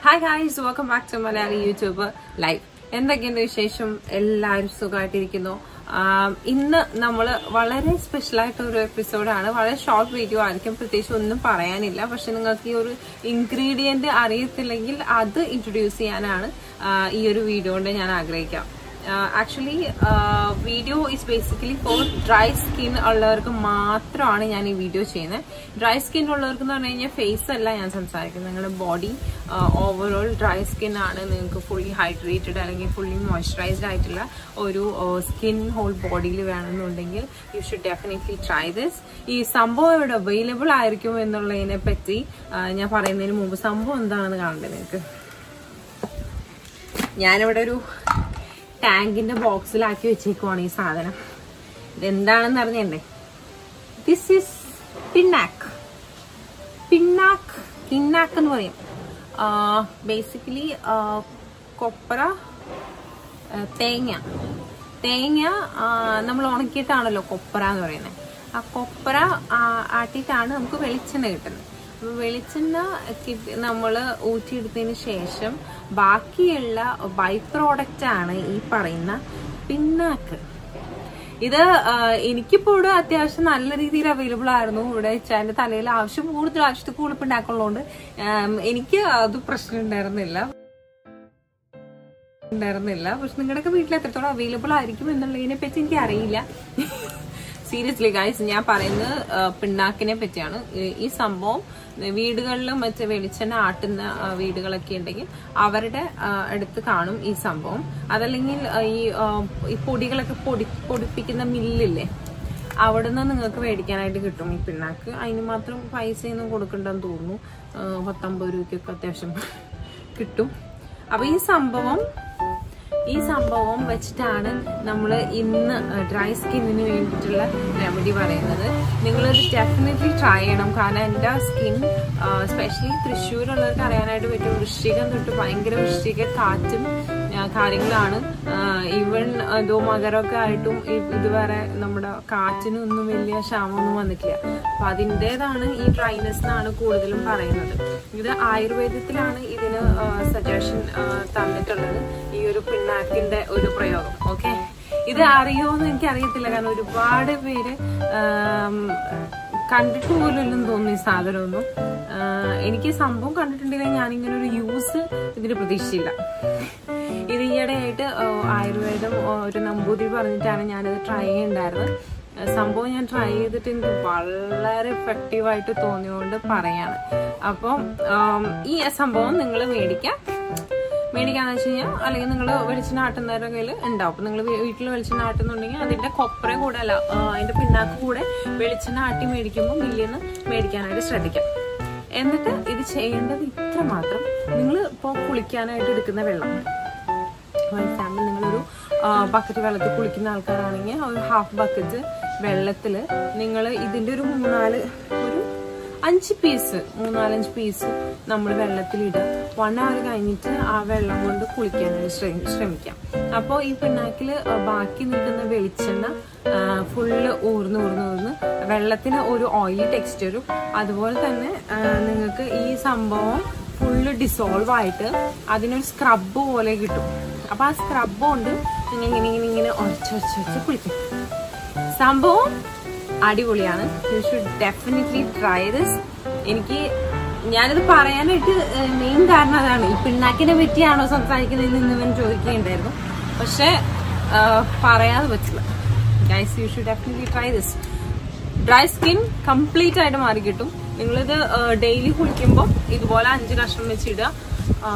hi ഹായ്സ് welcome back to Malayali YouTube live എന്തൊക്കെയുണ്ട് വിശേഷം എല്ലാവരും സുഖമായിട്ടിരിക്കുന്നു ആം, ഇന്ന് നമ്മൾ വളരെ സ്പെഷ്യൽ ആയിട്ട് ഒരു എപ്പിസോഡാണ് വളരെ ഷോർട്ട് വീഡിയോ ആയിരിക്കും പ്രത്യേകിച്ച് ഒന്നും പറയാനില്ല പക്ഷെ നിങ്ങൾക്ക് ഈ ഒരു ഇൻഗ്രീഡിയന്റ് അറിയത്തില്ലെങ്കിൽ അത് ഇൻട്രൊഡ്യൂസ് ചെയ്യാനാണ് ആ, ഈ ഒരു വീഡിയോ കൊണ്ട് ഞാൻ ആഗ്രഹിക്കാം actually video is basically for dry skin ഉള്ളവർക്ക് മാത്രമാണ് ഞാൻ ഈ വീഡിയോ ചെയ്യുന്നത് ഡ്രൈ സ്കിൻ ഉള്ളവർക്ക് എന്ന് പറഞ്ഞു കഴിഞ്ഞാൽ ഫേസ് അല്ല ഞാൻ സംസാരിക്കുന്നത് നിങ്ങളുടെ ബോഡി ഓവറോൾ ഡ്രൈ സ്കിൻ ആണ് നിങ്ങൾക്ക് ഫുള്ളി ഹൈഡ്രേറ്റഡ് അല്ലെങ്കിൽ ഫുള്ളി മോയ്സ്ചറൈസ്ഡ് ആയിട്ടുള്ള ഒരു സ്കിൻ ഹോൾ ബോഡിയിൽ വേണമെന്നുണ്ടെങ്കിൽ you should definitely try this ഈ സംഭവം ഇവിടെ അവൈലബിൾ ആയിരിക്കും എന്നുള്ളതിനെ പറ്റി ആ, ഞാൻ പറയുന്നതിന് മുമ്പ് സംഭവം എന്താണെന്ന് കാണണ്ടേ നിങ്ങൾക്ക് ഞാനിവിടെ ഒരു ടാങ്കിന്റെ ബോക്സിലാക്കി വെച്ചേക്കുവാണ് ഈ സാധനം ഇതെന്താണെന്ന് അറിഞ്ഞണ്ടേ ദിസ് ഈസ് പിന്നാക്ക് പിന്നാക്ക് പിന്നാക്ക് എന്ന് പറയും ബേസിക്കലി കൊപ്ര ആ, തേങ്ങ തേങ്ങ നമ്മൾ ഉണക്കിയിട്ടാണല്ലോ കൊപ്ര എന്ന് പറയുന്നത് ആ കൊപ്ര ആ, ആട്ടിയിട്ടാണ് നമുക്ക് വെളിച്ചെണ്ണ കിട്ടുന്നത് അപ്പൊ വെളിച്ചെണ്ണ നമ്മൾ ഊറ്റിയെടുത്തതിന് ശേഷം ബാക്കിയുള്ള ബൈ പ്രോഡക്റ്റ് ആണ് ഈ പറയുന്ന പിന്നാക്ക് ഇത് ആ, എനിക്കിപ്പോഴും അത്യാവശ്യം നല്ല രീതിയിൽ അവൈലബിൾ ആയിരുന്നു ഇവിടെ എന്റെ തലയിൽ ആവശ്യം കൂടുതൽ ആവശ്യത്തിൽ കൂടുതൽ പിന്നാക്കുള്ളതുകൊണ്ട് എനിക്ക് അത് പ്രശ്നം ഉണ്ടായിരുന്നില്ല ഉണ്ടായിരുന്നില്ല പക്ഷെ നിങ്ങളുടെയൊക്കെ വീട്ടിൽ എത്രത്തോളം അവൈലബിൾ ആയിരിക്കും എന്നുള്ളതിനെ പറ്റി എനിക്ക് അറിയില്ല സീരിയസ്ലി ഗൈസ് ഞാൻ പറയുന്നത് ആ, പിണ്ണാക്കിനെ പറ്റിയാണ് ഈ- ഈ സംഭവം വീടുകളിലും മറ്റേ വെളിച്ചെണ്ണ ആട്ടുന്ന ആ, വീടുകളൊക്കെ ഉണ്ടെങ്കിൽ അവരുടെ ആ, അടുത്ത് കാണും ഈ സംഭവം അതല്ലെങ്കിൽ ആ, ഈ ആ, ഈ പൊടികളൊക്കെ പൊടി പൊടിപ്പിക്കുന്ന മില്ലില്ലേ അവിടുന്ന് നിങ്ങൾക്ക് മേടിക്കാനായിട്ട് കിട്ടും ഈ പിണ്ണാക്ക് അതിന് മാത്രം പൈസയൊന്നും കൊടുക്കണ്ടെന്ന് തോന്നുന്നു ആ, പത്തൊമ്പത് രൂപയ്ക്കൊക്കെ അത്യാവശ്യം കിട്ടും അപ്പൊ ഈ സംഭവം ഈ സംഭവം വെച്ചിട്ടാണ് നമ്മൾ ഇന്ന് ഡ്രൈ സ്കിന്നിന് വേണ്ടിയിട്ടുള്ള റെമഡി പറയുന്നത് നിങ്ങളിത് ഡെഫിനറ്റ്ലി ട്രൈ ചെയ്യണം കാരണം എൻ്റെ സ്കിൻ സ്പെഷ്യലി തൃശ്ശൂരുള്ളവർക്ക് അറിയാനായിട്ട് പറ്റും വൃശ്ചികം തൊട്ട് ഭയങ്കര വൃശ്ചിക കാറ്റും ആ, കാര്യങ്ങളാണ് ഈവൻ എന്തോ മകരമൊക്കെ ആയിട്ടും ഇ- ഇതുവരെ നമ്മുടെ കാറ്റിനൊന്നും വലിയ ക്ഷാമമൊന്നും വന്നിട്ടില്ല അപ്പൊ അതിൻ്റെതാണ് ഈ ഡ്രൈനെസ് എന്നാണ് കൂടുതലും പറയുന്നത് ഇത് ആയുർവേദത്തിലാണ് ഇതിന് സജഷൻ തന്നിട്ടുള്ളത് ഈ ഒരു പിണ്ണാക്കിന്റെ ഒരു പ്രയോഗം ഓക്കെ ഇത് അറിയോന്ന് എനിക്ക് അറിയത്തില്ല കാരണം ഒരുപാട് പേര് ആം, കണ്ടിട്ട് പോലും ഇല്ലെന്ന് തോന്നുന്നു ഈ സാധനമൊന്നും ആ, എനിക്ക് സംഭവം കണ്ടിട്ടുണ്ടെങ്കിൽ ഞാനിങ്ങനെ ഒരു യൂസ് ഇതിന് പ്രതീക്ഷിച്ചില്ല ഇത് ഈയിടെയായിട്ട് ആ, ആയുർവേദം ആ, ഒരു നമ്പൂതിരി പറഞ്ഞിട്ടാണ് ഞാനിത് ട്രൈ ചെയ്യുന്നുണ്ടായിരുന്നത് ആ, സംഭവം ഞാൻ ട്രൈ ചെയ്തിട്ട് എനിക്ക് വളരെ എഫക്റ്റീവ് ആയിട്ട് തോന്നിയോണ്ട് പറയാണ് അപ്പം ആം, ഈ സംഭവം നിങ്ങൾ മേടിക്കാം മേടിക്കാന്ന് വെച്ച് കഴിഞ്ഞാൽ അല്ലെങ്കിൽ നിങ്ങൾ വെളിച്ചെണ്ണ ആട്ടുന്നവരുടെ കയ്യിൽ ഉണ്ടാവും അപ്പൊ നിങ്ങൾ വീട്ടിൽ വെളിച്ചെണ്ണ ആട്ടുന്നുണ്ടെങ്കിൽ അതിന്റെ കൊപ്ര കൂടെ അല്ല ആ, അതിന്റെ പിന്നാക്ക് കൂടെ വെളിച്ചെണ്ണ ആട്ടി മേടിക്കുമ്പോൾ മില്ലിൽ നിന്ന് മേടിക്കാനായിട്ട് ശ്രദ്ധിക്കാം എന്നിട്ട് ഇത് ചെയ്യേണ്ടത് ഇത്ര മാത്രം നിങ്ങൾ ഇപ്പോൾ കുളിക്കാനായിട്ട് എടുക്കുന്ന വെള്ളം ഫോർ എക്സാമ്പിൾ നിങ്ങളൊരു ബക്കറ്റ് വെള്ളത്തിൽ കുളിക്കുന്ന ആൾക്കാരാണെങ്കിൽ ഒരു ഹാഫ് ബക്കറ്റ് വെള്ളത്തിൽ നിങ്ങൾ ഇതിന്റെ ഒരു മൂന്നാല് ഒരു അഞ്ച് പീസ് മൂന്നാലഞ്ച് പീസ് നമ്മൾ വെള്ളത്തിലിടുക വൺ അവർ കഴിഞ്ഞിട്ട് ആ വെള്ളം കൊണ്ട് കുളിക്കാനായിട്ട് ശ്രമി- ശ്രമിക്കാം അപ്പോൾ ഈ പിണ്ണാക്കിൽ ബാക്കി നിൽക്കുന്ന വെളിച്ചെണ്ണ ഫുള്ള് ഊർന്ന് ഊർന്ന് ഊർന്ന് വെള്ളത്തിന് ഒരു ഓയിലി ടെക്സ്ചറും അതുപോലെ തന്നെ ആ, നിങ്ങൾക്ക് ഈ സംഭവം ഫുള്ള് ഡിസോൾവ് ആയിട്ട് അതിനൊരു സ്ക്രബ് പോലെ കിട്ടും അപ്പൊ ആ സ്ക്രബ് കൊണ്ട് നിങ്ങൾ ഇങ്ങനെ ഇങ്ങനെ ഇങ്ങനെ ഒരച്ച് ഒരച്ച് ഒരച്ച് കുളിക്കും സംഭവം അടിപൊളിയാണ് you should definitely try this എനിക്ക് ഞാനിത് പറയാനായിട്ട് മെയിൻ കാരണം അതാണ് ഈ പിണ്ണാക്കിനെ പറ്റിയാണോ സംസാരിക്കുന്നതെന്ന് ഇന്ന് ഇവൻ ചോദിക്കുകയുണ്ടായിരുന്നു പക്ഷെ ആ, പറയാതെ പറ്റില്ല guys you should definitely try this dry skin complete ആയിട്ട് മാറി കിട്ടും നിങ്ങളിത് ഡെയിലി കുളിക്കുമ്പോൾ ഇതുപോലെ അഞ്ച് കഷ്ണം വെച്ചിടുക ആ,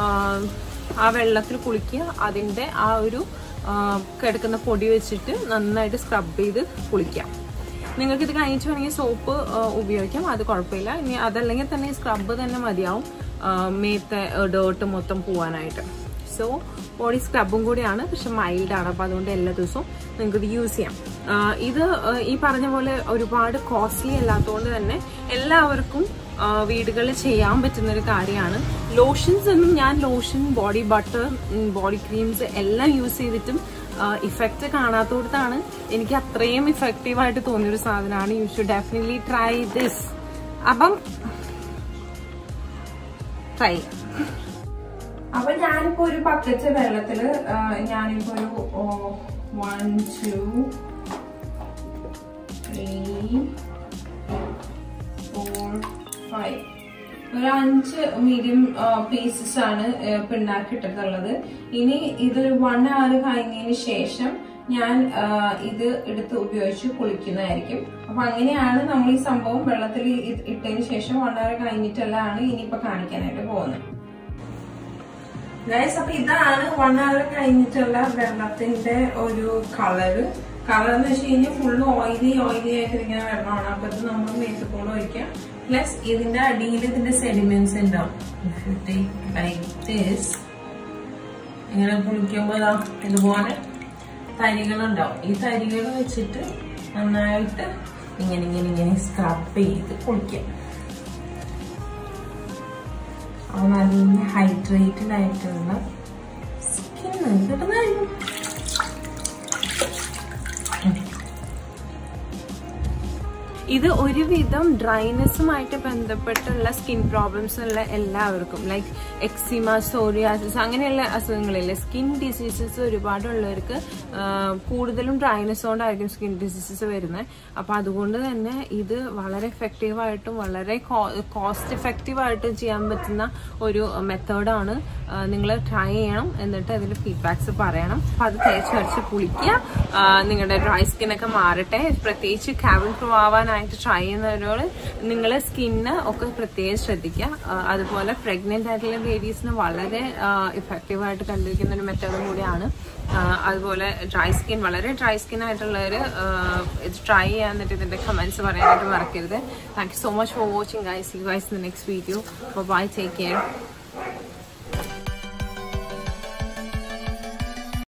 ആ വെള്ളത്തിൽ കുളിക്കുക അതിന്റെ ആ ഒരു ആ, കിടക്കുന്ന പൊടി വെച്ചിട്ട് നന്നായിട്ട് സ്ക്രബ് ചെയ്ത് കുളിക്കാം നിങ്ങൾക്ക് ഇത് കഴിഞ്ഞിട്ട് വേണമെങ്കിൽ സോപ്പ് ഉപയോഗിക്കാം അത് കുഴപ്പമില്ല ഇനി അതല്ലെങ്കിൽ തന്നെ സ്ക്രബ് തന്നെ മതിയാവും ആ, മേത്തെ ഡേർട്ട് മൊത്തം പോവാനായിട്ട് സോ ബോഡി സ്ക്രബും കൂടിയാണ് പക്ഷെ മൈൽഡ് ആണ് അപ്പൊ അതുകൊണ്ട് എല്ലാ ദിവസവും നിങ്ങൾക്ക് ഇത് യൂസ് ചെയ്യാം ആ, ഇത് ആ, ഈ പറഞ്ഞ പോലെ ഒരുപാട് കോസ്റ്റ്ലി അല്ലാത്തതുകൊണ്ട് തന്നെ എല്ലാവർക്കും ആ, വീടുകളിൽ ചെയ്യാൻ പറ്റുന്ന ഒരു കാര്യമാണ് ലോഷൻസ് ഒന്നും ഞാൻ lotion body butter body creams എല്ലാം യൂസ് ചെയ്തിട്ടും ഇഫക്റ്റ് കാണാത്തോടത്താണ് എനിക്ക് അത്രയും ഇഫക്റ്റീവ് ആയിട്ട് തോന്നിയൊരു സാധനമാണ് you should definitely try this അപ്പം ട്രൈ അപ്പൊ ഞാനിപ്പോ ഒരു ബക്കറ്റ് വെള്ളത്തില് ആ, ഞാനിപ്പോ ഒരു one two three four five ഒരു അഞ്ച് മീഡിയം പീസസ് ആണ് ആ, പിണ്ണാക്ക് ഇട്ടിട്ടുള്ളത് ഇനി ഇതൊരു വൺ അവർ കഴിഞ്ഞതിന് ശേഷം ഞാൻ ആ, ഇത് എടുത്ത് ഉപയോഗിച്ച് കുളിക്കുന്നതായിരിക്കും അപ്പൊ അങ്ങനെയാണ് നമ്മൾ ഈ സംഭവം വെള്ളത്തിൽ ഇ- ഇട്ടതിന് ശേഷം വൺ അവർ കഴിഞ്ഞിട്ടെല്ലാം ഇനിയിപ്പോ കാണിക്കാനായിട്ട് പോകുന്നത് ഗൈസ് അപ്പൊ ഇതാണ് വൺ അവർ കഴിഞ്ഞിട്ടുള്ള വെള്ളത്തിന്റെ ഒരു കളറ് കളർ എന്ന് വെച്ച് കഴിഞ്ഞാൽ ഫുള്ള് ഓയിലി ഓയിലി ആയിട്ടിരിക്കുന്ന വെള്ളമാണ് അപ്പൊ ഇത് നമ്മൾ മേത്തുകൂടെ ഒഴിക്കാം പ്ലസ് ഇതിന്റെ അടിയിൽ ഇതിന്റെ സെഡിമെന്റ്സ് ഉണ്ടാവും ലൈക്ക് ദിസ് ഇങ്ങനെ കുളിക്കുമ്പോൾ ഇതാ ഇതുപോലെ തരികളുണ്ടാവും ഈ തരികൾ വെച്ചിട്ട് നന്നായിട്ട് ഇങ്ങനെ ഇങ്ങനെ ഇങ്ങനെ സ്ക്രബ് ചെയ്ത് കുളിക്കാം അപ്പൊ നല്ല ഹൈഡ്രേറ്റഡ് ആയിട്ടുള്ള സ്കിൻ കിട്ടുന്നതായിരിക്കും ഇത് ഒരുവിധം ഡ്രൈനെസ്സുമായിട്ട് ബന്ധപ്പെട്ടുള്ള സ്കിൻ പ്രോബ്ലംസ് ഉള്ള എല്ലാവർക്കും ലൈക്ക് എക്സിമ സോറിയാസിസ് അങ്ങനെയുള്ള അസുഖങ്ങളില്ലേ സ്കിൻ ഡിസീസസ് ഒരുപാടുള്ളവർക്ക് ആ, കൂടുതലും ഡ്രൈനെസ് കൊണ്ടായിരിക്കും സ്കിൻ ഡിസീസസ് വരുന്നത് അപ്പൊ അതുകൊണ്ട് തന്നെ ഇത് വളരെ എഫക്റ്റീവ് ആയിട്ടും വളരെ കോസ്റ്റ് എഫക്റ്റീവ് ആയിട്ടും ചെയ്യാൻ പറ്റുന്ന ഒരു മെത്തേഡാണ് നിങ്ങൾ ട്രൈ ചെയ്യണം എന്നിട്ട് അതിൽ ഫീഡ്ബാക്സ് പറയണം അപ്പൊ അത് തേച്ച് വരച്ച് കുളിക്കുക ആ, നിങ്ങളുടെ ഡ്രൈ സ്കിൻ ഒക്കെ മാറട്ടെ പ്രത്യേകിച്ച് ക്യാബിൻ പ്രൂവ് ആവാനായിട്ട് ട്രൈ ചെയ്യുന്നവരോട് നിങ്ങൾ സ്കിന്ന് ഒക്കെ പ്രത്യേകം ശ്രദ്ധിക്കുക ആ, അതുപോലെ പ്രഗ്നന്റ് ആയിട്ടുള്ള ലേഡീസിന് വളരെ ഇഫക്റ്റീവ് ആയിട്ട് കണ്ടിരിക്കുന്ന ഒരു മെത്തേഡും കൂടിയാണ് ആ, അതുപോലെ ഡ്രൈ സ്കിൻ വളരെ ഡ്രൈ സ്കിൻ ആയിട്ടുള്ളവർ ഇത് ട്രൈ ചെയ്യാൻ എന്നിട്ട് ഇതിന്റെ കമന്റ്സ് പറയാനായിട്ട് മറക്കരുത് thank you so much for watching guys you guys in next video bye take care